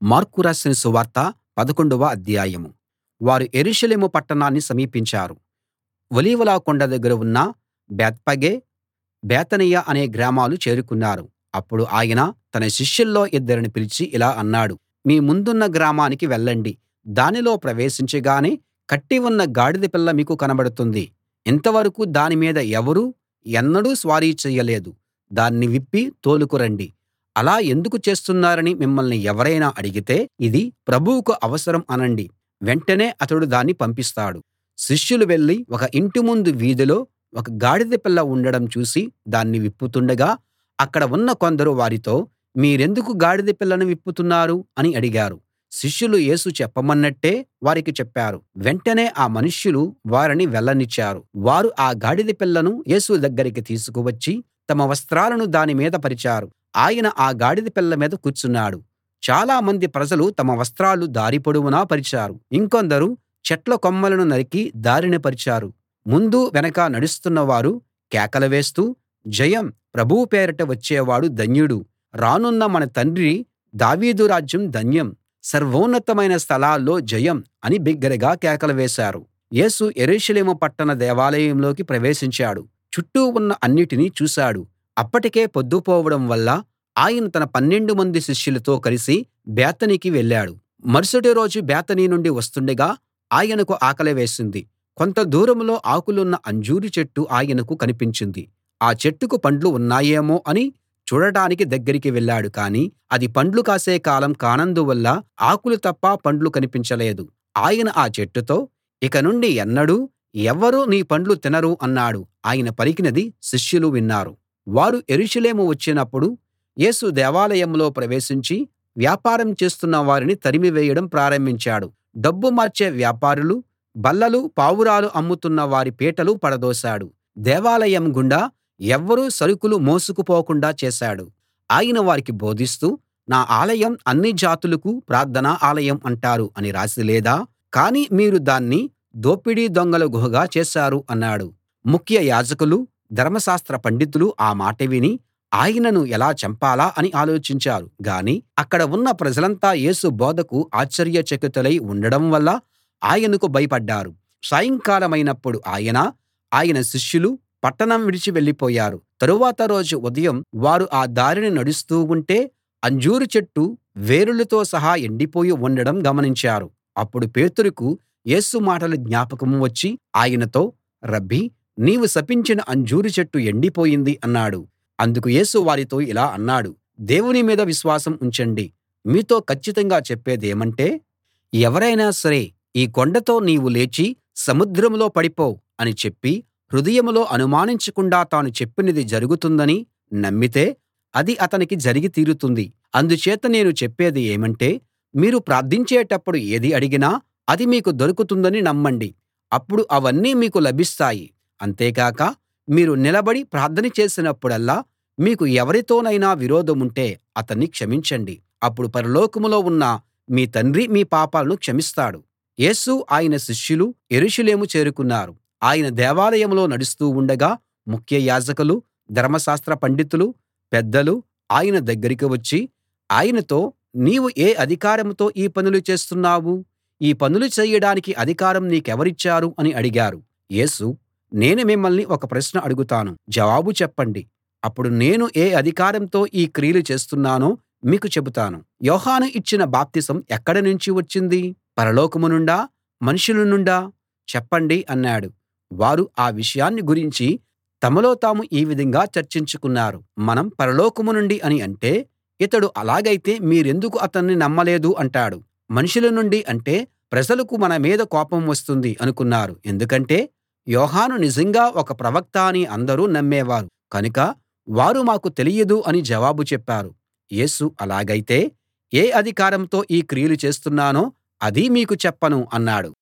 mark రాసిన సువార్త పదకొండవ అధ్యాయం వారు యెరూషలేము పట్టణాన్ని సమీపించారు ఒలీవల కొండ దగ్గర ఉన్న బేత్పగే బేతనియ అనే గ్రామాలు చేరుకున్నారు అప్పుడు ఆయన తన శిష్యుల్లో ఇద్దరిని పిలిచి ఇలా అన్నాడు మీ ముందున్న గ్రామానికి వెళ్ళండి దానిలో ప్రవేశించగానే కట్టి ఉన్న గాడిద పిల్ల మీకు కనబడుతుంది ఇంతవరకూ దాని మీద ఎవరూ ఎన్నడూ స్వారీ చెయ్యలేదు దాన్ని విప్పి తోలుకు రండి అలా ఎందుకు చేస్తున్నారని మిమ్మల్ని ఎవరైనా అడిగితే ఇది ప్రభువుకు అవసరం అనండి వెంటనే అతడు దాన్ని పంపిస్తాడు శిష్యులు వెళ్ళి ఒక ఇంటి ముందు వీధిలో ఒక గాడిద పిల్ల ఉండడం చూసి దాన్ని విప్పుతుండగా అక్కడ ఉన్న కొందరు వారితో మీరెందుకు గాడిద పిల్లను విప్పుతున్నారు అని అడిగారు శిష్యులు యేసు చెప్పమన్నట్టే వారికి చెప్పారు వెంటనే ఆ మనుష్యులు వారిని వెళ్ళనిచ్చారు వారు ఆ గాడిద పిల్లను యేసు దగ్గరికి తీసుకువచ్చి తమ వస్త్రాలను దాని మీద పరిచారు ఆయన ఆ గాడిద పిల్ల మీద కూర్చున్నాడు చాలా మంది ప్రజలు తమ వస్త్రాలు దారి పొడవునా పరిచారు ఇంకొందరు చెట్ల కొమ్మలను నరికి దారిన పరిచారు ముందు వెనక నడుస్తున్న వారు కేకలు వేస్తూ జయం ప్రభువు పేరిట వచ్చేవాడు ధన్యుడు రానున్న మన తండ్రి దావీదు రాజ్యం ధన్యం సర్వోన్నతమైన స్థలాల్లో జయం అని బిగ్గరగా కేకలు వేశారు యేసు యెరూషలేము పట్టణ దేవాలయంలోకి ప్రవేశించాడు చుట్టూ ఉన్న అన్నిటినీ చూశాడు అప్పటికే పొద్దుపోవడం వల్ల ఆయన తన పన్నెండు మంది శిష్యులతో కలిసి బేతనీకి వెళ్ళాడు మరుసటి రోజు బేతనీ నుండి వస్తుండగా ఆయనకు ఆకలి వేసింది కొంత దూరంలో ఆకులున్న అంజూరు చెట్టు ఆయనకు కనిపించింది ఆ చెట్టుకు పండ్లు ఉన్నాయేమో అని చూడటానికి దగ్గరికి వెళ్ళాడు కానీ అది పండ్లు కాసే కాలం కానందువల్ల ఆకులు తప్ప పండ్లు కనిపించలేదు ఆయన ఆ చెట్టుతో ఇక నుండి ఎన్నడూ ఎవ్వరూ నీ పండ్లు తినరు అన్నాడు ఆయన పలికినది శిష్యులు విన్నారు వారు యెరూషలేము వచ్చినప్పుడు యేసు దేవాలయంలో ప్రవేశించి వ్యాపారం చేస్తున్న వారిని తరిమివేయడం ప్రారంభించాడు డబ్బు మార్చే వ్యాపారులు బల్లలు పావురాలు అమ్ముతున్న వారి పీటలు పడదోశాడు దేవాలయం గుండా ఎవ్వరూ సరుకులు మోసుకుపోకుండా చేశాడు ఆయన వారికి బోధిస్తూ నా ఆలయం అన్ని జాతులకు ప్రార్థనా ఆలయం అంటారు అని రాసి లేదా కానీ మీరు దాన్ని దోపిడీ దొంగల గుహగా చేశారు అన్నాడు ముఖ్య యాజకులు ధర్మశాస్త్ర పండితులు ఆ మాట విని ఆయనను ఎలా చంపాలా అని ఆలోచించారు గాని అక్కడ ఉన్న ప్రజలంతా యేసు బోధకు ఆశ్చర్యచకితులై ఉండడం వల్ల ఆయనకు భయపడ్డారు సాయంకాలమైనప్పుడు ఆయన ఆయన శిష్యులు పట్టణం విడిచి వెళ్ళిపోయారు తరువాత రోజు ఉదయం వారు ఆ దారిన నడుస్తూ ఉంటే అంజూరు చెట్టు వేరులతో సహా ఎండిపోయి ఉండడం గమనించారు అప్పుడు పేతురుకు యేసు మాటలు జ్ఞాపకం వచ్చి ఆయనతో రబ్బీ నీవు శపించిన అంజూరు చెట్టు ఎండిపోయింది అన్నాడు అందుకు యేసు వారితో ఇలా అన్నాడు దేవుని మీద విశ్వాసం ఉంచండి మీతో కచ్చితంగా చెప్పేదేమంటే ఎవరైనా సరే ఈ కొండతో నీవు లేచి సముద్రంలో పడిపో అని చెప్పి హృదయంలో అనుమానించకుండా తాను చెప్పినది జరుగుతుందని నమ్మితే అది అతనికి జరిగి తీరుతుంది అందుచేత నేను చెప్పేది ఏమంటే మీరు ప్రార్థించేటప్పుడు ఏది అడిగినా అది మీకు దొరుకుతుందని నమ్మండి అప్పుడు అవన్నీ మీకు లభిస్తాయి అంతేకాక మీరు నిలబడి ప్రార్థన చేసినప్పుడల్లా మీకు ఎవరితోనైనా విరోధముంటే అతన్ని క్షమించండి అప్పుడు పరలోకంలో ఉన్న మీ తండ్రి మీ పాపాలను క్షమిస్తాడు యేసు ఆయన శిష్యులు యెరూషలేము చేరుకున్నారు ఆయన దేవాలయంలో నడుస్తూ ఉండగా ముఖ్య యాజకులు ధర్మశాస్త్ర పండితులు పెద్దలు ఆయన దగ్గరికి వచ్చి ఆయనతో నీవు ఏ అధికారంతో ఈ పనులు చేస్తున్నావు ఈ పనులు చేయడానికి అధికారం నీకెవరిచ్చారు అని అడిగారు యేసు నేను మిమ్మల్ని ఒక ప్రశ్న అడుగుతాను జవాబు చెప్పండి అప్పుడు నేను ఏ అధికారంతో ఈ క్రియలు చేస్తున్నానో మీకు చెబుతాను యోహాను ఇచ్చిన బాప్తిసం ఎక్కడ నుంచి వచ్చింది పరలోకం నుండా మనుషుల నుండా చెప్పండి అన్నాడు వారు ఆ విషయాన్ని గురించి తమలో తాము ఈ విధంగా చర్చించుకున్నారు మనం పరలోకం నుండి అని అంటే ఇతడు అలాగైతే మీరెందుకు అతన్ని నమ్మలేదు అంటాడు మనుషుల నుండి అంటే ప్రజలకు మన మీద కోపం వస్తుంది అనుకున్నారు ఎందుకంటే యోహాను నిజంగా ఒక ప్రవక్త అని అందరూ నమ్మేవారు కనుక వారు మాకు తెలియదు అని జవాబు చెప్పారు యేసు అలాగైతే ఏ అధికారంతో ఈ క్రియలు చేస్తున్నానో అదీ మీకు చెప్పను అన్నాడు